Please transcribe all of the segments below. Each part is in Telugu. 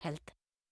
హెల్త్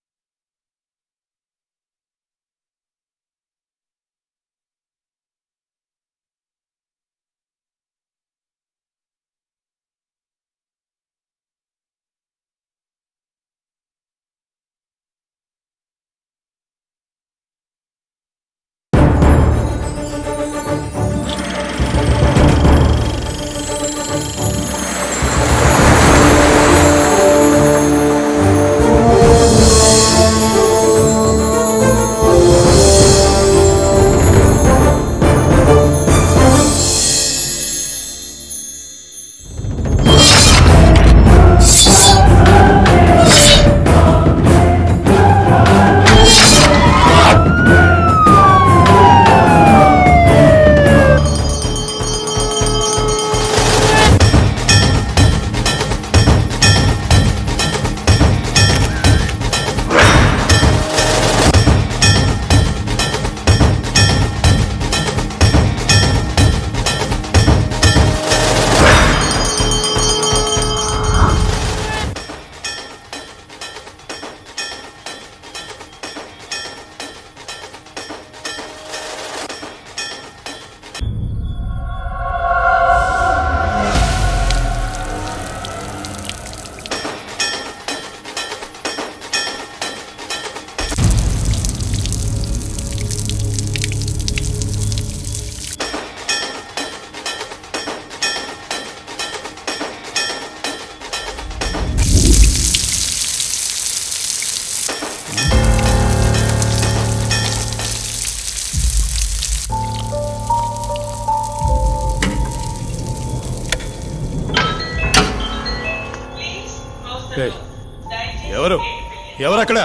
ఏయ్, ఎవరు ఎవరు అక్కడ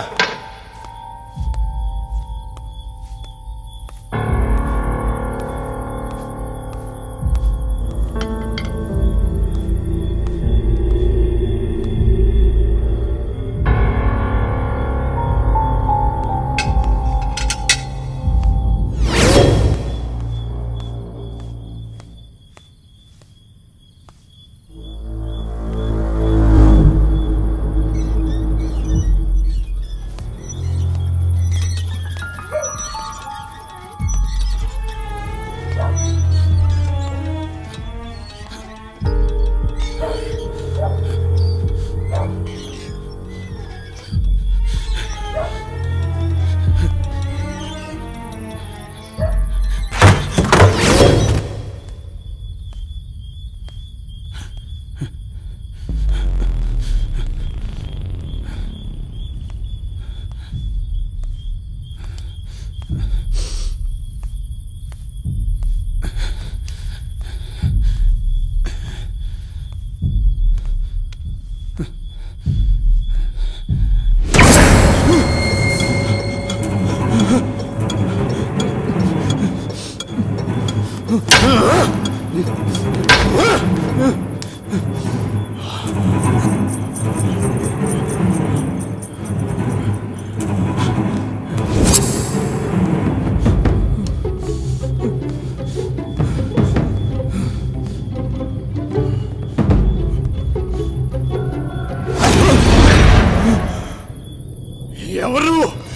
ఎవరు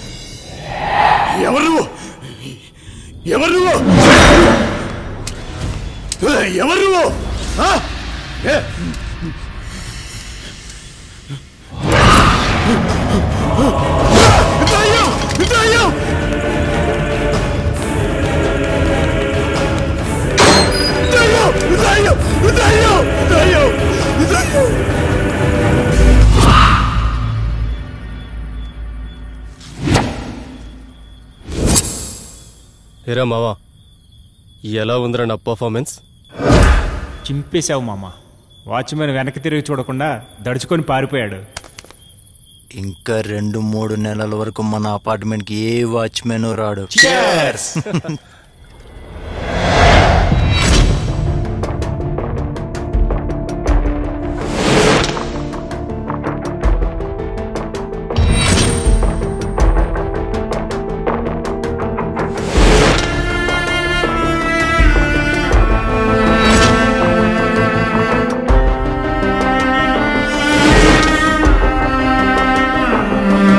ఎవరు ఎవరు ఎవరు ఆ? ఏ? దయ్యం! దయ్యం! దయ్యం! దయ్యం! దయ్యం! దయ్యం! దయ్యం! ఏరా మావా ఎలా ఉందిరా నా పర్ఫార్మెన్స్ చింపేశావు మామ వాచ్మెన్ వెనక్కి తిరిగి చూడకుండా దడుచుకొని పారిపోయాడు ఇంకా రెండు మూడు నెలల వరకు మన అపార్ట్మెంట్కి ఏ వాచ్మెన్ రాడు ఆ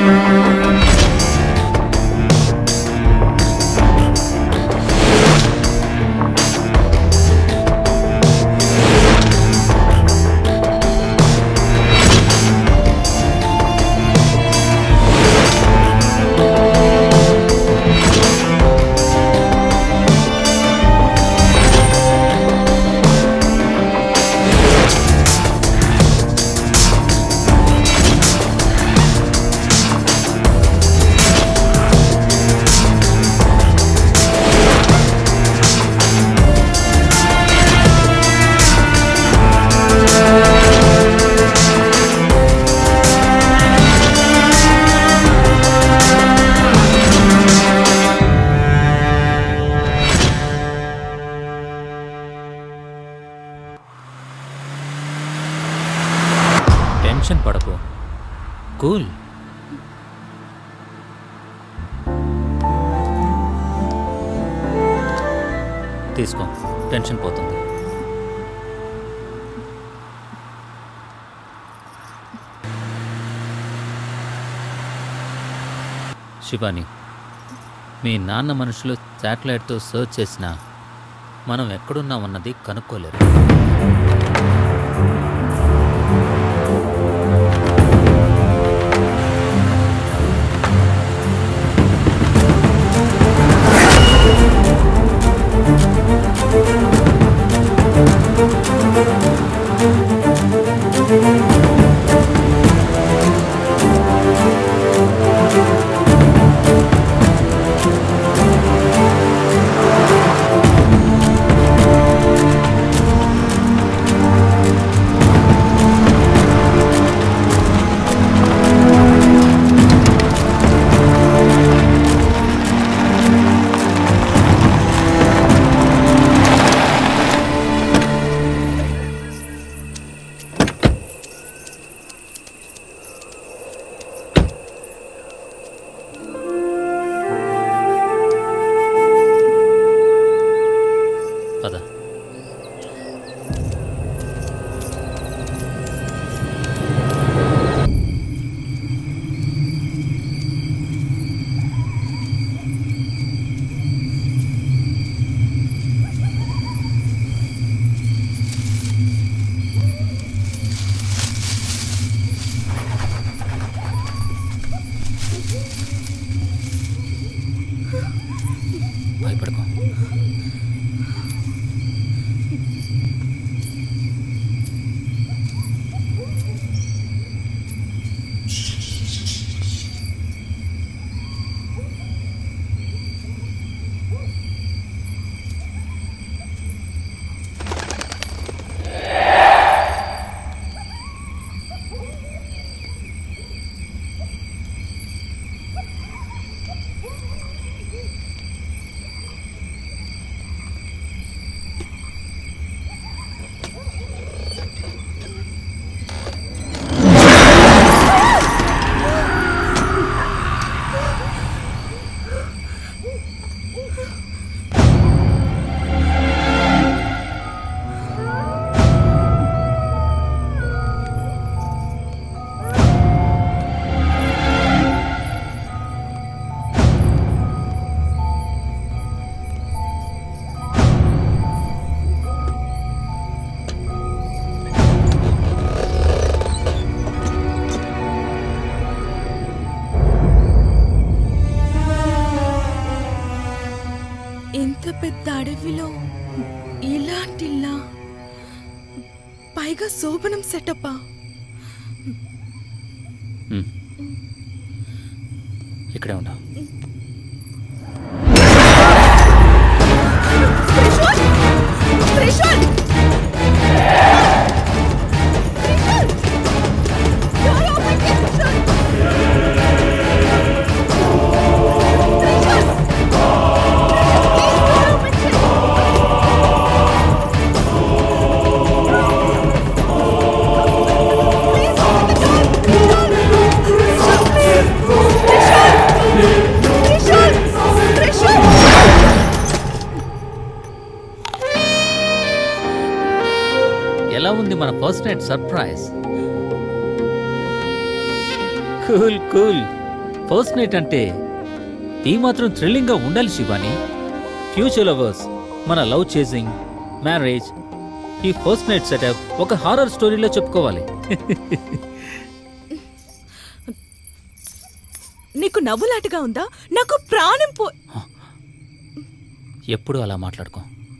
టెన్షన్ పడకు కూల్ తీసుకో టెన్షన్ పోతుంది శివాని మీ నాన్న మనుషులు శాటిలైట్తో సర్చ్ చేసినా మనం ఎక్కడున్నామన్నది కనుక్కోలేరు పద భయపడకు ఇంత పెద్ద అడవిలో ఇలాంటిల్లా పైగా శోభనం సెటప్పా ఉమ్. ఇక్కడే ఉండవు త్రిశూల్ ఎలా ఉంది మన first night surprise cool cool first night అంటే ఈ మాత్రం థ్రిల్లింగ్గా ఉండాలి శివాని ఫ్యూచర్ లవర్స్ మన లవ్ చేసింగ్ మ్యారేజ్ ఈ ఫస్ట్ నైట్ సెటప్ ఒక హారర్ స్టోరీలో చెప్పుకోవాలి నీకు నవ్వులాటగా ఉందా నాకు ప్రాణం పో ఎప్పుడు అలా మాట్లాడుకో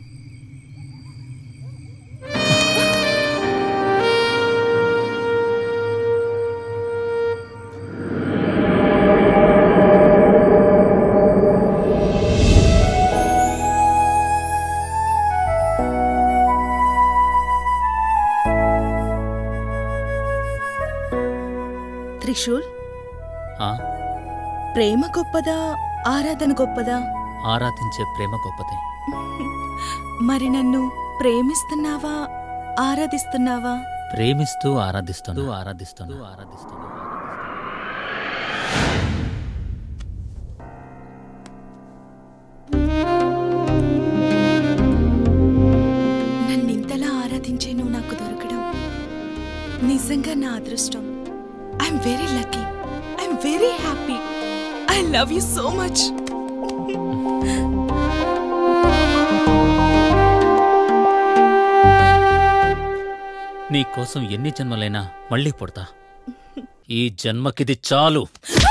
త్రిశూల్ ఆ, ప్రేమ గొప్పదా ఆరాధన గొప్పదా ఆరాధించే ప్రేమ గొప్పదే మరి నన్ను ప్రేమిస్తున్నావా ఆరాధిస్తున్నావా ప్రేమిస్తూ ఆరాధిస్తాను ఆరాధిస్తాను ఆరాధిస్తాను నన్నింతలా ఆరాధించే నువ్వు నాకు దొరకడం నిజంగా నా అదృష్టం I'm very lucky I'm very happy I love you so much నీ కోసం ఎన్ని జన్మలైనా మళ్ళీ పుడతా ఈ జన్మకిది చాలు